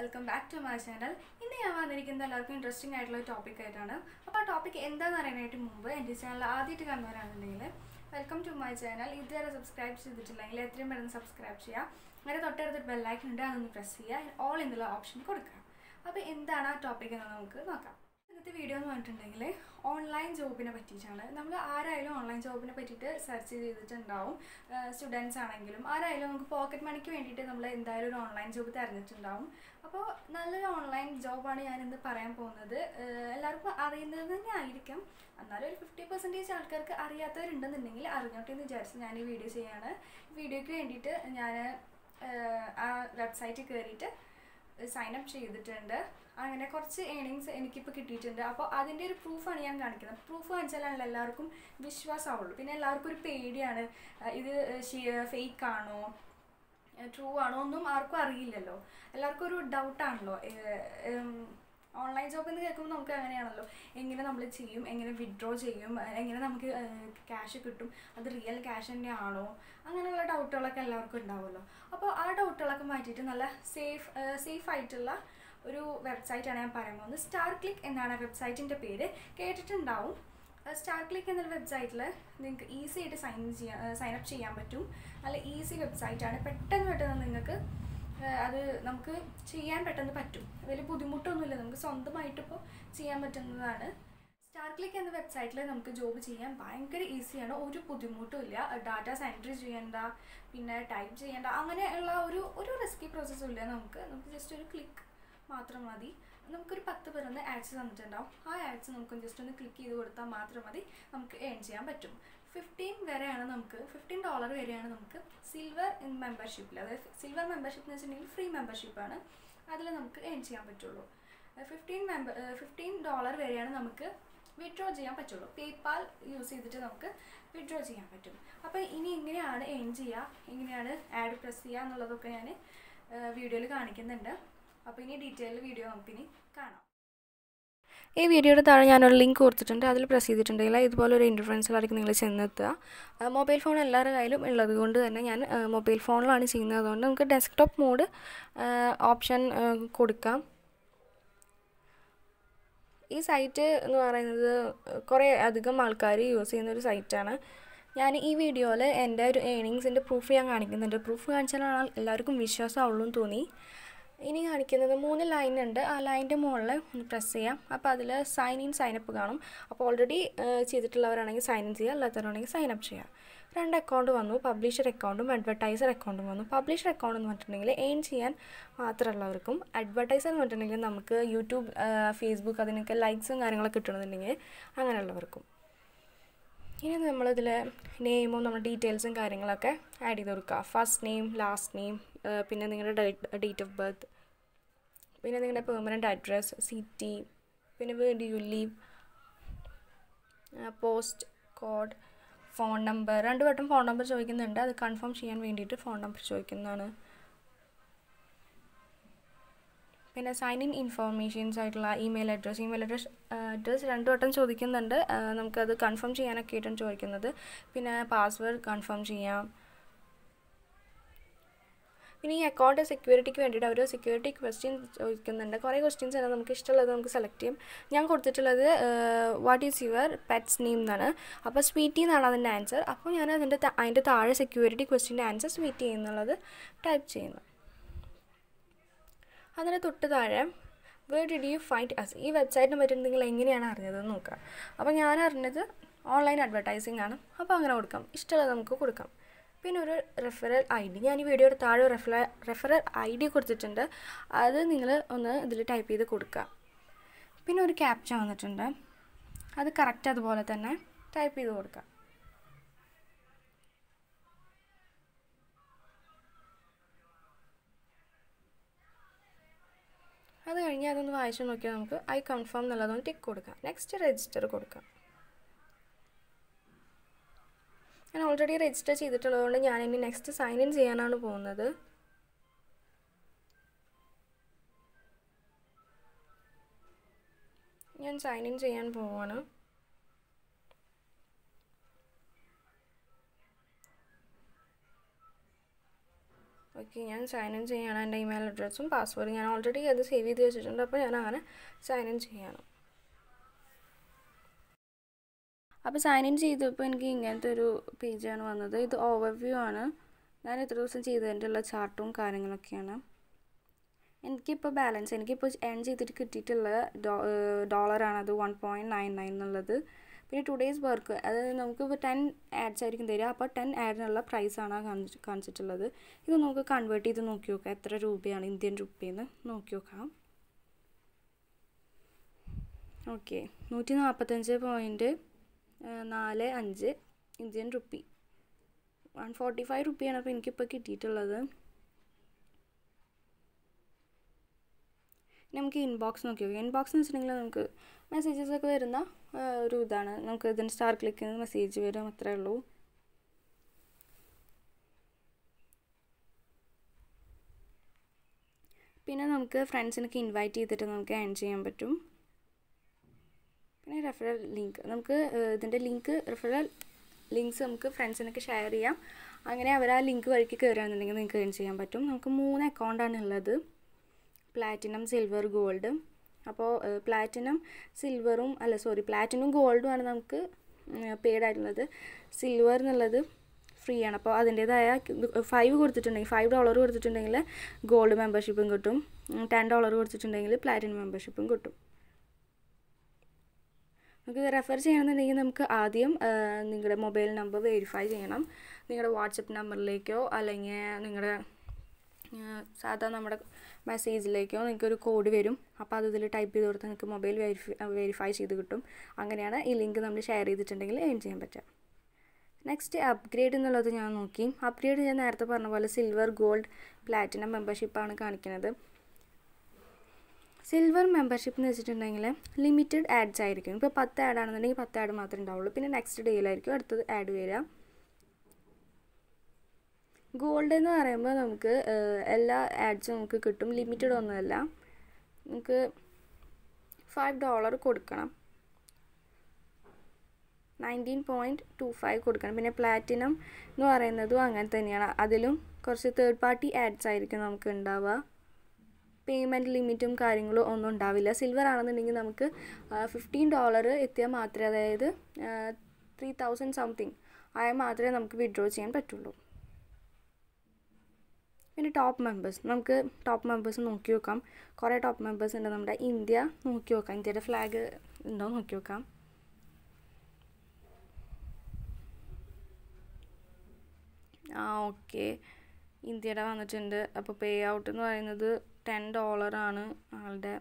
welcome back to my channel ഇന്ന് ഞാൻ വന്നിരിക്കുന്നത് എല്ലാവർക്കും ഇൻട്രസ്റ്റിംഗ് ആയിട്ടുള്ള ഒരു ടോപ്പിക് ആയിട്ടാണ് അപ്പോൾ ആ ടോപ്പിക് എന്താണെന്ന് അറിയാനായിട്ട് മുമ്പ് എൻ്റെ ചാനൽ ആദ്യമായിട്ട് കാണുന്നവരാണെന്നുണ്ടെങ്കിൽ വെൽക്കം ടു മൈ ചാനൽ ഇതുവരെ സബ്സ്ക്രൈബ് ചെയ്തിട്ടില്ലെങ്കിൽ എത്രയും പെട്ടെന്ന് സബ്സ്ക്രൈബ് ചെയ്യുക അങ്ങനെ തൊട്ടടുത്തൊരു ബെല്ലൈക്കൻ ഉണ്ട് അതൊന്ന് പ്രസ് ചെയ്യുക ഓൾ എന്നുള്ള ഓപ്ഷൻ കൊടുക്കുക അപ്പോൾ എന്താണ് ആ ടോപ്പിക് എന്ന് നമുക്ക് നോക്കാം ഇന്നത്തെ വീഡിയോ എന്ന് പറഞ്ഞിട്ടുണ്ടെങ്കിൽ ഓൺലൈൻ ജോബിനെ പറ്റിയിട്ടാണ് നമ്മൾ ആരായാലും ഓൺലൈൻ ജോബിനെ പറ്റിയിട്ട് സെർച്ച് ചെയ്തിട്ടുണ്ടാവും സ്റ്റുഡൻസ് ആണെങ്കിലും ആരായാലും നമുക്ക് പോക്കറ്റ് മണിക്ക് വേണ്ടിയിട്ട് നമ്മൾ എന്തായാലും ഒരു ഓൺലൈൻ ജോബ് തിരഞ്ഞിട്ടുണ്ടാവും അപ്പോൾ നല്ലൊരു ഓൺലൈൻ ജോബാണ് ഞാൻ ഇന്ന് പറയാൻ പോകുന്നത് ഏഹ് എല്ലാവർക്കും അറിയുന്നത് തന്നെ ആയിരിക്കും എന്നാലും ഒരു ഫിഫ്റ്റി പെർസെൻറ്റേജ് ആൾക്കാർക്ക് അറിയാത്തവരുണ്ടെന്നുണ്ടെങ്കിൽ അറിഞ്ഞോട്ടെ എന്ന് വിചാരിച്ച് ഞാൻ ഈ വീഡിയോ ചെയ്യാണ് വീഡിയോയ്ക്ക് വേണ്ടിയിട്ട് ഞാൻ ആ വെബ്സൈറ്റിൽ കയറിയിട്ട് സൈൻ അപ്പ് ചെയ്തിട്ടുണ്ട് അങ്ങനെ കുറച്ച് ഏണിങ്സ് എനിക്കിപ്പോൾ കിട്ടിയിട്ടുണ്ട് അപ്പോൾ അതിൻ്റെ ഒരു പ്രൂഫാണ് ഞാൻ കാണിക്കുന്നത് പ്രൂഫ് കാണിച്ചാലാണല്ലോ എല്ലാവർക്കും വിശ്വാസമാവുള്ളൂ പിന്നെ എല്ലാവർക്കും ഒരു പേടിയാണ് ആ, ഇത് ഫേക്ക് ആണോ ട്രൂ ആണോ ഒന്നും ആർക്കും അറിയില്ലല്ലോ എല്ലാവർക്കും ഒരു ഡൗട്ടാണല്ലോ ഓൺലൈൻ ജോബ് എന്ന് കേൾക്കുമ്പോൾ നമുക്ക് അങ്ങനെയാണല്ലോ എങ്ങനെ നമ്മൾ ചെയ്യും എങ്ങനെ വിഡ്രോ ചെയ്യും അഹ് എങ്ങനെ നമുക്ക് ക്യാഷ് കിട്ടും അത് റിയൽ ക്യാഷ് തന്നെയാണോ അങ്ങനെയുള്ള ഡൗട്ടുകളൊക്കെ എല്ലാവർക്കും ഉണ്ടാവുമല്ലോ അപ്പോൾ ആ ഡൗട്ടുകളൊക്കെ മാറ്റിയിട്ട് നല്ല സേഫ് സേഫ് ആയിട്ടുള്ള ഒരു വെബ്സൈറ്റാണ് ഞാൻ പറയാൻ പോകുന്നത് സ്റ്റാർ ക്ലിക്ക് എന്നാണ് വെബ്സൈറ്റിൻ്റെ പേര് കേട്ടിട്ടുണ്ടാവും സ്റ്റാർ ക്ലിക്ക് എന്ന വെബ്സൈറ്റിൽ നിങ്ങൾക്ക് ഈസി ആയിട്ട് സൈൻ ചെയ്യാൻ സൈൻ അപ്പ് ചെയ്യാൻ പറ്റും നല്ല ഈസി വെബ്സൈറ്റാണ് പെട്ടെന്ന് പെട്ടെന്ന് നിങ്ങൾക്ക് ഏഹ് അത് നമുക്ക് ചെയ്യാൻ പെട്ടെന്ന് പറ്റും വലിയ ബുദ്ധിമുട്ടൊന്നുമില്ല നമുക്ക് സ്വന്തമായിട്ട് ഇപ്പോൾ ചെയ്യാൻ പറ്റുന്നതാണ് സ്റ്റാർ ക്ലിക്ക് എന്ന വെബ്സൈറ്റിൽ നമുക്ക് ജോബ് ചെയ്യാൻ ഭയങ്കര ഈസിയാണ് ഒരു ബുദ്ധിമുട്ടും ഇല്ല ഡാറ്റാസ് എൻട്രി ചെയ്യേണ്ട പിന്നെ ടൈപ്പ് ചെയ്യേണ്ട അങ്ങനെയുള്ള ഒരു ഒരു റിസ്കി പ്രോസസ്സും ഇല്ല നമുക്ക് നമുക്ക് ജസ്റ്റ് ഒരു ക്ലിക്ക് മാത്രം മതി നമുക്കൊരു പത്ത് പേരൊന്ന് ആഡ്സ് തന്നിട്ടുണ്ടാവും ആ ആഡ്സ് നമുക്ക് ജസ്റ്റ് ഒന്ന് ക്ലിക്ക് ചെയ്ത് കൊടുത്താൽ മാത്രം മതി നമുക്ക് ഏൺ ചെയ്യാൻ പറ്റും ഫിഫ്റ്റീൻ വരെയാണ് നമുക്ക് ഫിഫ്റ്റീൻ ഡോളർ വരെയാണ് നമുക്ക് സിൽവർ ഇൻ മെമ്പർഷിപ്പിൽ അതായത് സിൽവർ മെമ്പർഷിപ്പ് എന്ന് വെച്ചിട്ടുണ്ടെങ്കിൽ ഫ്രീ മെമ്പർഷിപ്പാണ് അതിൽ നമുക്ക് ഏൺ ചെയ്യാൻ പറ്റുള്ളൂ ഫിഫ്റ്റീൻ മെമ്പർ ഫിഫ്റ്റീൻ ഡോളർ വരെയാണ് നമുക്ക് വിഡ്രോ ചെയ്യാൻ പറ്റുള്ളൂ പേപ്പാൽ യൂസ് ചെയ്തിട്ട് നമുക്ക് വിഡ്രോ ചെയ്യാൻ പറ്റും അപ്പോൾ ഇനി എങ്ങനെയാണ് ഏൺ ചെയ്യുക എങ്ങനെയാണ് ആഡ് പ്രസ് ചെയ്യുക എന്നുള്ളതൊക്കെ ഞാൻ വീഡിയോയിൽ കാണിക്കുന്നുണ്ട് അപ്പോൾ ഇനി ഡീറ്റെയിൽ വീഡിയോ നമുക്കിനി കാണാം ഈ വീഡിയോയുടെ താഴെ ഞാനൊരു ലിങ്ക് കൊടുത്തിട്ടുണ്ട് അതിൽ പ്രസ് ചെയ്തിട്ടുണ്ടെങ്കിൽ ഇതുപോലെ ഒരു ഇൻ്റർഫറൻസിലായിരിക്കും നിങ്ങൾ ചെന്നെത്തുക മൊബൈൽ ഫോൺ എല്ലാവരുടെ കയ്യിലും ഉള്ളത് കൊണ്ട് തന്നെ ഞാൻ മൊബൈൽ ഫോണിലാണ് ചെയ്യുന്നത് അതുകൊണ്ട് നമുക്ക് ഡെസ്ക്ടോപ്പ് മോഡ് ഓപ്ഷൻ കൊടുക്കാം ഈ സൈറ്റ് എന്ന് പറയുന്നത് കുറേ അധികം ആൾക്കാർ യൂസ് ചെയ്യുന്ന ഒരു സൈറ്റാണ് ഞാൻ ഈ വീഡിയോയിൽ എൻ്റെ ഒരു ഏണിങ്സിൻ്റെ പ്രൂഫ് ഞാൻ കാണിക്കുന്നുണ്ട് പ്രൂഫ് കാണിച്ചാലാണ് എല്ലാവർക്കും വിശ്വാസമുള്ളൂ എന്ന് തോന്നി ഇനി കാണിക്കുന്നത് മൂന്ന് ലൈൻ ഉണ്ട് ആ ലൈൻ്റെ മുകളിൽ ഒന്ന് പ്രസ് ചെയ്യാം അപ്പോൾ അതിൽ സൈൻ ഇൻ സൈൻ അപ്പ് കാണും അപ്പോൾ ഓൾറെഡി ചെയ്തിട്ടുള്ളവരാണെങ്കിൽ സൈൻ ഇൻ ചെയ്യുക അല്ലാത്തവരാണെങ്കിൽ സൈൻ അപ്പ് ചെയ്യുക രണ്ട് അക്കൗണ്ട് വന്നു പബ്ലിഷർ അക്കൗണ്ടും അഡ്വർടൈസർ അക്കൗണ്ടും വന്നു പബ്ലിഷർ അക്കൗണ്ട് എന്ന് പറഞ്ഞിട്ടുണ്ടെങ്കിൽ എയിം ചെയ്യാൻ മാത്രമുള്ളവർക്കും അഡ്വർടൈസർ എന്ന് പറഞ്ഞിട്ടുണ്ടെങ്കിൽ നമുക്ക് യൂട്യൂബ് ഫേസ്ബുക്ക് അതിനൊക്കെ ലൈക്സും കാര്യങ്ങളൊക്കെ കിട്ടണമെന്നുണ്ടെങ്കിൽ അങ്ങനെയുള്ളവർക്കും ഇനി നമ്മളിതിൽ നെയിമും നമ്മുടെ ഡീറ്റെയിൽസും കാര്യങ്ങളൊക്കെ ആഡ് ചെയ്ത് കൊടുക്കുക ഫസ്റ്റ് നെയിം ലാസ്റ്റ് നെയിം പിന്നെ നിങ്ങളുടെ ഡേറ്റ് ഓഫ് ബർത്ത് പിന്നെ നിങ്ങളുടെ പെർമനൻറ്റ് അഡ്രസ്സ് സിറ്റി പിന്നെ where you live post code phone number രണ്ട് വട്ടം ഫോൺ നമ്പർ ചോദിക്കുന്നുണ്ട് അത് കൺഫേം ചെയ്യാൻ വേണ്ടിയിട്ട് ഫോൺ നമ്പർ ചോദിക്കുന്നതാണ് പിന്നെ സൈൻ ഇൻ ഇൻഫോർമേഷൻസ് ആയിട്ടുള്ള email address email address address രണ്ട് വട്ടം ചോദിക്കുന്നുണ്ട് ആ, നമുക്കത് കൺഫേം ചെയ്യാനൊക്കെ ആയിട്ടാണ് ചോദിക്കുന്നത് പിന്നെ പാസ്വേഡ് കൺഫേം ചെയ്യാം പിന്നെ ഈ അക്കൗണ്ട് സെക്യൂരിറ്റിക്ക് വേണ്ടിയിട്ട് അവർ സെക്യൂരിറ്റി ക്വസ്റ്റ്യൻ ചോദിക്കുന്നുണ്ട് കുറേ ക്വസ്റ്റ്യൻസ് ആണ് നമുക്ക് ഇഷ്ടമുള്ളത് നമുക്ക് സെലക്ട് ചെയ്യും ഞാൻ കൊടുത്തിട്ടുള്ളത് what is your pets name എന്നാണ് അപ്പോൾ സ്വീറ്റി എന്നാണ് അതിൻ്റെ ആൻസർ അപ്പോൾ ഞാൻ അതിൻ്റെ ത- അതിൻ്റെ താഴെ സെക്യൂരിറ്റി ക്വസ്റ്റ്യൻ്റെ ആൻസർ സ്വീറ്റി എന്നുള്ളത് ടൈപ്പ് ചെയ്യുന്നു അതിന് തൊട്ട് താഴെ where did you find us ഈ വെബ്സൈറ്റിനെ പറ്റി നിങ്ങൾ എങ്ങനെയാണ് അറിഞ്ഞതെന്ന് നോക്കുക അപ്പോൾ ഞാൻ അറിഞ്ഞത് ഓൺലൈൻ അഡ്വർടൈസിംഗ് ആണ് അപ്പോൾ അങ്ങനെ കൊടുക്കാം ഇഷ്ടമുള്ളത് നമുക്ക് കൊടുക്കാം പിന്നെ ഒരു റെഫറൽ ഐ ഡി ഞാൻ ഈ വീഡിയോയുടെ താഴെ റെഫറ റെഫറൽ ഐ ഡി കൊടുത്തിട്ടുണ്ട് അത് നിങ്ങൾ ഒന്ന് ഇതിൽ ടൈപ്പ് ചെയ്ത് കൊടുക്കുക പിന്നെ ഒരു ക്യാപ്ച വന്നിട്ടുണ്ട് അത് കറക്റ്റ് അതുപോലെ തന്നെ ടൈപ്പ് ചെയ്ത് കൊടുക്കുക അത് കഴിഞ്ഞ് അതൊന്ന് വായിച്ച് നോക്കിയാൽ നമുക്ക് ഐ കൺഫേം എന്നുള്ളതൊന്ന് ടിക്ക് കൊടുക്കാം നെക്സ്റ്റ് രജിസ്റ്റർ കൊടുക്കാം ഞാൻ ഓൾറെഡി രജിസ്റ്റർ ചെയ്തിട്ടുള്ളതുകൊണ്ട് ഞാൻ ഇനി നെക്സ്റ്റ് സൈൻ ഇൻ ചെയ്യാനാണ് പോകുന്നത് ഞാൻ സൈൻ ഇൻ ചെയ്യാൻ പോവാണ് ഓക്കെ ഞാൻ സൈൻ ഇൻ ചെയ്യണം എൻ്റെ ഇമെയിൽ അഡ്രസ്സും പാസ്വേഡും ഞാൻ ഓൾറെഡി അത് സേവ് ചെയ്ത് വെച്ചിട്ടുണ്ട് അപ്പോൾ ഞാൻ അങ്ങനെ സൈൻ ഇൻ ചെയ്യണം അപ്പോൾ സൈൻ ഇൻ ചെയ്തപ്പോൾ എനിക്ക് ഇങ്ങനത്തെ ഒരു പേജാണ് വന്നത് ഇത് ഓവർവ്യൂ ആണ് ഞാൻ ഇത്ര ദിവസം ചെയ്തതിൻ്റെ ഉള്ള ചാർട്ടും കാര്യങ്ങളൊക്കെയാണ് എനിക്കിപ്പോൾ ബാലൻസ് എനിക്കിപ്പോൾ ഏൺ ചെയ്തിട്ട് കിട്ടിയിട്ടുള്ള ഡോ ഡോളറാണ് അത് വൺ പോയിൻറ്റ് നയൻ നയൻ എന്നുള്ളത് പിന്നെ ടു ഡേയ്സ് വർക്ക് അതായത് നമുക്കിപ്പോൾ ടെൻ ആഡ്സ് ആയിരിക്കും തരിക അപ്പോൾ ടെൻ ആഡിനുള്ള പ്രൈസാണ് കാണിച്ച് കാണിച്ചിട്ടുള്ളത് ഇത് നമുക്ക് കൺവേർട്ട് ചെയ്ത് നോക്കി നോക്കാം എത്ര രൂപയാണ് ഇന്ത്യൻ റുപ്പിയെന്ന് നോക്കി നോക്കാം ഓക്കെ നൂറ്റി നാൽപ്പത്തഞ്ച് പോയിൻറ്റ് നാല് അഞ്ച് Indian rupee one forty five റുപ്പിയാണ് അപ്പോൾ എനിക്കിപ്പോൾ കിട്ടിയിട്ടുള്ളത് നമുക്ക് ഇൻബോക്സ് നോക്കി നോക്കാം ഇൻബോക്സ് എന്ന് വെച്ചിട്ടുണ്ടെങ്കിൽ നമുക്ക് മെസ്സേജസ് ഒക്കെ വരുന്ന ഒരു ഇതാണ് നമുക്ക് ഇതിന് സ്റ്റാർ ക്ലിക്ക് ചെയ്യുന്ന മെസ്സേജ് വരും അത്രേ ഉള്ളൂ പിന്നെ നമുക്ക് ഫ്രണ്ട്സിനൊക്കെ ഇൻവൈറ്റ് ചെയ്തിട്ട് നമുക്ക് ഏൺ ചെയ്യാൻ പറ്റും പിന്നെ റെഫറൽ ലിങ്ക് നമുക്ക് ഇതിൻ്റെ ലിങ്ക് റെഫറൽ ലിങ്ക്സ് നമുക്ക് ഫ്രണ്ട്സിനൊക്കെ ഷെയർ ചെയ്യാം അങ്ങനെ അവർ ആ ലിങ്ക് വഴിക്ക് കയറുകയാണെന്നുണ്ടെങ്കിൽ നിങ്ങൾക്ക് ഏൺ ചെയ്യാൻ പറ്റും നമുക്ക് മൂന്ന് അക്കൗണ്ടാണ് ഉള്ളത് പ്ലാറ്റിനം സിൽവർ ഗോൾഡ് അപ്പോൾ പ്ലാറ്റിനം സിൽവറും അല്ല സോറി പ്ലാറ്റിനം ഗോൾഡും ആണ് നമുക്ക് പെയ്ഡ് ആയിട്ടുള്ളത് സിൽവർ എന്നുള്ളത് ഫ്രീ ആണ് അപ്പോൾ അതിൻ്റേതായ ഫൈവ് കൊടുത്തിട്ടുണ്ടെങ്കിൽ ഫൈവ് ഡോളർ കൊടുത്തിട്ടുണ്ടെങ്കിൽ ഗോൾഡ് മെമ്പർഷിപ്പും കിട്ടും ടെൻ ഡോളർ കൊടുത്തിട്ടുണ്ടെങ്കിൽ പ്ലാറ്റിനം മെമ്പർഷിപ്പും കിട്ടും നമുക്ക് റെഫർ ചെയ്യണമെന്നുണ്ടെങ്കിൽ നമുക്ക് ആദ്യം നിങ്ങളുടെ മൊബൈൽ നമ്പർ വെരിഫൈ ചെയ്യണം നിങ്ങളുടെ വാട്സപ്പ് നമ്പറിലേക്കോ അല്ലെങ്കിൽ നിങ്ങളുടെ സാധാ നമ്മുടെ മെസ്സേജിലേക്കോ നിങ്ങൾക്ക് ഒരു കോഡ് വരും അപ്പോൾ അത് ഇതിൽ ടൈപ്പ് ചെയ്ത് കൊടുത്താൽ നിങ്ങൾക്ക് മൊബൈൽ വെരിഫൈ വെരിഫൈ ചെയ്ത് കിട്ടും അങ്ങനെയാണ് ഈ ലിങ്ക് നമ്മൾ ഷെയർ ചെയ്തിട്ടുണ്ടെങ്കിൽ ഏൺ ചെയ്യാൻ പറ്റുക നെക്സ്റ്റ് അപ്ഗ്രേഡ് എന്നുള്ളത് ഞാൻ നോക്കി അപ്ഗ്രേഡ് ഞാൻ നേരത്തെ പറഞ്ഞ പോലെ സിൽവർ ഗോൾഡ് പ്ലാറ്റിനം മെമ്പർഷിപ്പാണ് കാണിക്കുന്നത് സിൽവർ മെമ്പർഷിപ്പ് എന്ന് വെച്ചിട്ടുണ്ടെങ്കിൽ ലിമിറ്റഡ് ആഡ്സ് ആയിരിക്കും ഇപ്പോൾ പത്ത് ആഡ് ആണെന്നുണ്ടെങ്കിൽ പത്ത് ആഡ് മാത്രമേ ഉണ്ടാവുള്ളൂ പിന്നെ നെക്സ്റ്റ് ഡേയിലായിരിക്കും അടുത്തത് ആഡ് വരിക ഗോൾഡ് എന്ന് പറയുമ്പോൾ നമുക്ക് എല്ലാ ആഡ്സും നമുക്ക് കിട്ടും ലിമിറ്റഡ് ഒന്നുമല്ല നമുക്ക് ഫൈവ് ഡോളർ കൊടുക്കണം നയൻറ്റീൻ പോയിൻറ്റ് ടു ഫൈവ് കൊടുക്കണം പിന്നെ പ്ലാറ്റിനം എന്ന് പറയുന്നതും അങ്ങനെ തന്നെയാണ് അതിലും കുറച്ച് തേർഡ് പാർട്ടി ആഡ്സ് ആയിരിക്കും നമുക്ക് ഉണ്ടാവുക പേയ്മെൻറ്റ് ലിമിറ്റും കാര്യങ്ങളും ഒന്നും ഉണ്ടാവില്ല സിൽവർ ആണെന്നുണ്ടെങ്കിൽ നമുക്ക് ഫിഫ്റ്റീൻ ഡോളർ എത്തിയാൽ മാത്രമേ അതായത് ത്രീ തൗസൻഡ് സംതിങ് ആയാൽ മാത്രമേ നമുക്ക് വിഡ്രോ ചെയ്യാൻ പറ്റുള്ളൂ പിന്നെ ടോപ്പ് മെമ്പേഴ്സ് നമുക്ക് ടോപ്പ് മെമ്പേഴ്സ് നോക്കി നോക്കാം കുറേ ടോപ്പ് മെമ്പേഴ്സ് ഉണ്ട് നമ്മുടെ ഇന്ത്യ നോക്കി നോക്കാം ഇന്ത്യയുടെ ഫ്ലാഗ് ഉണ്ടോ നോക്കി നോക്കാം ആ ഓക്കെ ഇന്ത്യയുടെ വന്നിട്ടുണ്ട് അപ്പോൾ പേ ഔട്ട് എന്ന് പറയുന്നത് ടെൻ ഡോളറാണ് ആളുടെ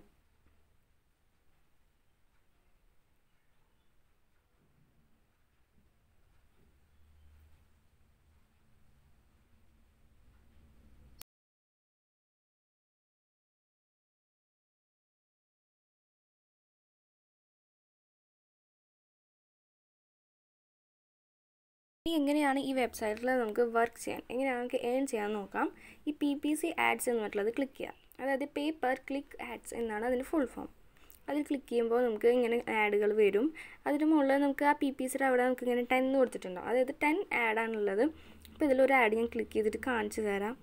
ഇനി എങ്ങനെയാണ് ഈ വെബ്സൈറ്റിൽ നമുക്ക് വർക്ക് ചെയ്യാൻ എങ്ങനെയാണ് നമുക്ക് ഏൺ ചെയ്യാൻ നോക്കാം ഈ പി പി സി ആഡ്സ് എന്ന് പറഞ്ഞിട്ടുള്ളത് ക്ലിക്ക് ചെയ്യാം അതായത് പേ പെർ ക്ലിക്ക് ആഡ്സ് എന്നാണ് അതിൻ്റെ ഫുൾ ഫോം അതിൽ ക്ലിക്ക് ചെയ്യുമ്പോൾ നമുക്ക് ഇങ്ങനെ ആഡുകൾ വരും അതിന് മുകളിൽ നമുക്ക് ആ പി പി സിയുടെ അവിടെ നമുക്ക് ഇങ്ങനെ ടെൻ കൊടുത്തിട്ടുണ്ടാവും അതായത് ടെൻ ആഡാണുള്ളത് അപ്പോൾ ഇതിലൊരു ആഡ് ഞാൻ ക്ലിക്ക് ചെയ്തിട്ട് കാണിച്ചു തരാം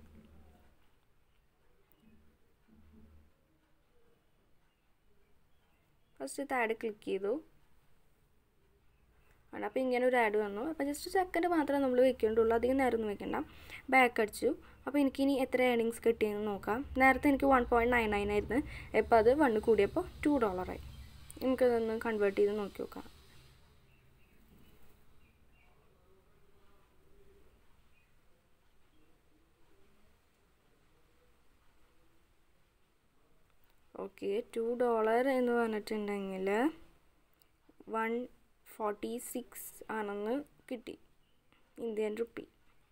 ഫസ്റ്റ് ആഡ് ക്ലിക്ക് ചെയ്തു ആണ് അപ്പോൾ ഇങ്ങനെ ഒരു ആഡ് വന്നു അപ്പോൾ ജസ്റ്റ് സെക്കൻഡ് മാത്രമേ നമ്മൾ വെക്കേണ്ടുള്ളൂ അധികം നേരം ഒന്നും വെക്കണ്ട ബാക്ക് അടിച്ചു അപ്പോൾ എനിക്കിനി എത്ര ഏണിങ്സ് കിട്ടിയെന്ന് നോക്കാം നേരത്തെ എനിക്ക് വൺ പോയിൻറ്റ് നയൻ നയൻ ആയിരുന്നു ഇപ്പോൾ അത് വണ്ണ് കൂടിയപ്പോൾ ടു ഡോളറായി നമുക്കതൊന്ന് കൺവേർട്ട് ചെയ്ത് നോക്കി നോക്കാം ഓക്കെ ടു ഡോളർ എന്ന് പറഞ്ഞിട്ടുണ്ടെങ്കിൽ വൺ ഫോർട്ടി സിക്സ് ആണെന്ന് കിട്ടി ഇന്ത്യൻ റുപ്പി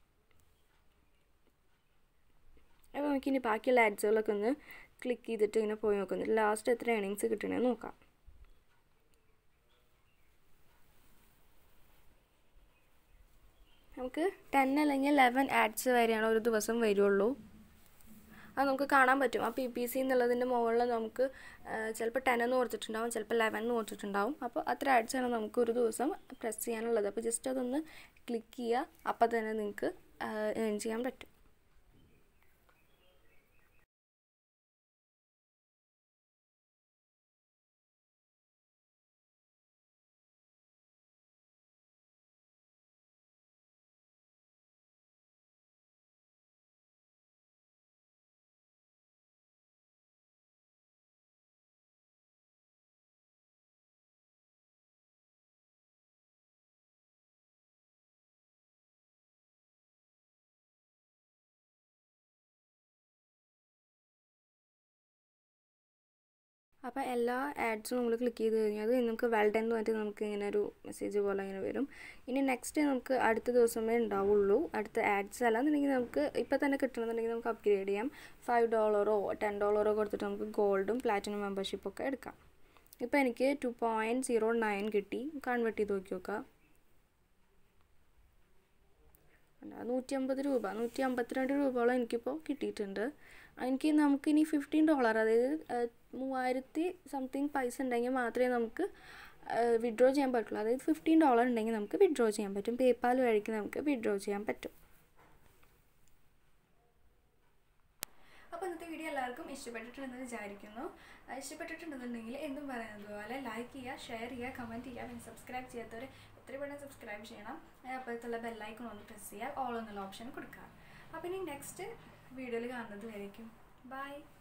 അപ്പോൾ നമുക്കിനി ബാക്കിയുള്ള ആഡ്സുകളൊക്കെ ഒന്ന് ക്ലിക്ക് ചെയ്തിട്ട് ഇങ്ങനെ പോയി നോക്കുന്നു ലാസ്റ്റ് എത്ര ഏണിങ്സ് കിട്ടണേ നോക്കാം നമുക്ക് ടെൻ അല്ലെങ്കിൽ ലെവൻ ആഡ്സ് വരെയാണ് ഒരു ദിവസം വരുള്ളൂ അത് നമുക്ക് കാണാൻ പറ്റും ആ പി പി സി എന്നുള്ളതിൻ്റെ മുകളിൽ നമുക്ക് ചിലപ്പോൾ ടെൻ എന്ന് കൊടുത്തിട്ടുണ്ടാവും ചിലപ്പോൾ ലെവൻ എന്ന് കൊടുത്തിട്ടുണ്ടാവും അപ്പോൾ അത്ര ആഡ്സാണ് നമുക്ക് ഒരു ദിവസം പ്രസ് ചെയ്യാനുള്ളത് അപ്പോൾ ജസ്റ്റ് അതൊന്ന് ക്ലിക്ക് ചെയ്യുക അപ്പോൾ തന്നെ നിങ്ങൾക്ക് ഏൺ ചെയ്യാൻ പറ്റും അപ്പോൾ എല്ലാ ആഡ്സും നമ്മൾ ക്ലിക്ക് ചെയ്ത് കഴിഞ്ഞാൽ നമുക്ക് വെൽഡൻ എന്ന് പറഞ്ഞിട്ട് നമുക്ക് ഇങ്ങനെ ഒരു മെസ്സേജ് പോലെ ഇങ്ങനെ വരും ഇനി നെക്സ്റ്റ് നമുക്ക് അടുത്ത ദിവസമേ ഉണ്ടാവുള്ളൂ അടുത്ത ആഡ്സ് അല്ലാന്നുണ്ടെങ്കിൽ നമുക്ക് ഇപ്പോൾ തന്നെ കിട്ടണമെന്നുണ്ടെങ്കിൽ നമുക്ക് അപ്ഗ്രേഡ് ചെയ്യാം ഫൈവ് ഡോളറോ ടെൻ ഡോളറോ കൊടുത്തിട്ട് നമുക്ക് ഗോൾഡും പ്ലാറ്റിനം മെമ്പർഷിപ്പൊക്കെ എടുക്കാം ഇപ്പോൾ എനിക്ക് ടു പോയിൻറ്റ് സീറോ നയൻ കിട്ടി കൺവേർട്ട് ചെയ്ത് നോക്കി നോക്കാം നൂറ്റി അമ്പത് രൂപ നൂറ്റി അമ്പത്തിരണ്ട് രൂപയോളം എനിക്കിപ്പോൾ കിട്ടിയിട്ടുണ്ട് എനിക്ക് നമുക്കിനി ഫിഫ്റ്റീൻ ഡോളർ അതായത് മൂവായിരത്തി സംതിങ് പൈസ ഉണ്ടെങ്കിൽ മാത്രമേ നമുക്ക് വിഡ്രോ ചെയ്യാൻ പറ്റുള്ളൂ അതായത് ഫിഫ്റ്റീൻ ഡോളർ ഉണ്ടെങ്കിൽ നമുക്ക് വിഡ്രോ ചെയ്യാൻ പറ്റും പേപ്പാൽ വഴിക്ക് നമുക്ക് വിഡ്രോ ചെയ്യാൻ പറ്റും അപ്പോൾ ഇന്നത്തെ വീഡിയോ എല്ലാവർക്കും ഇഷ്ടപ്പെട്ടിട്ടുണ്ടെന്ന് വിചാരിക്കുന്നു ഇഷ്ടപ്പെട്ടിട്ടുണ്ടെന്നുണ്ടെങ്കിൽ എന്തും പറയുന്നത് പോലെ ലൈക്ക് ചെയ്യുക ഷെയർ ചെയ്യുക കമൻറ്റ് ചെയ്യുക പിന്നെ സബ്സ്ക്രൈബ് ചെയ്യാത്തവർ എത്രയും പെട്ടെന്ന് സബ്സ്ക്രൈബ് ചെയ്യണം അപ്പോഴത്തുള്ള ബെല്ലൈക്കൺ ഒന്ന് പ്രസ് ചെയ്യുക ഓൾ എന്നുള്ള ഓപ്ഷൻ കൊടുക്കുക അപ്പോൾ ഇനി നെക്സ്റ്റ് വീഡിയോയിൽ കാണുന്നത് വരയ്ക്കും ബൈ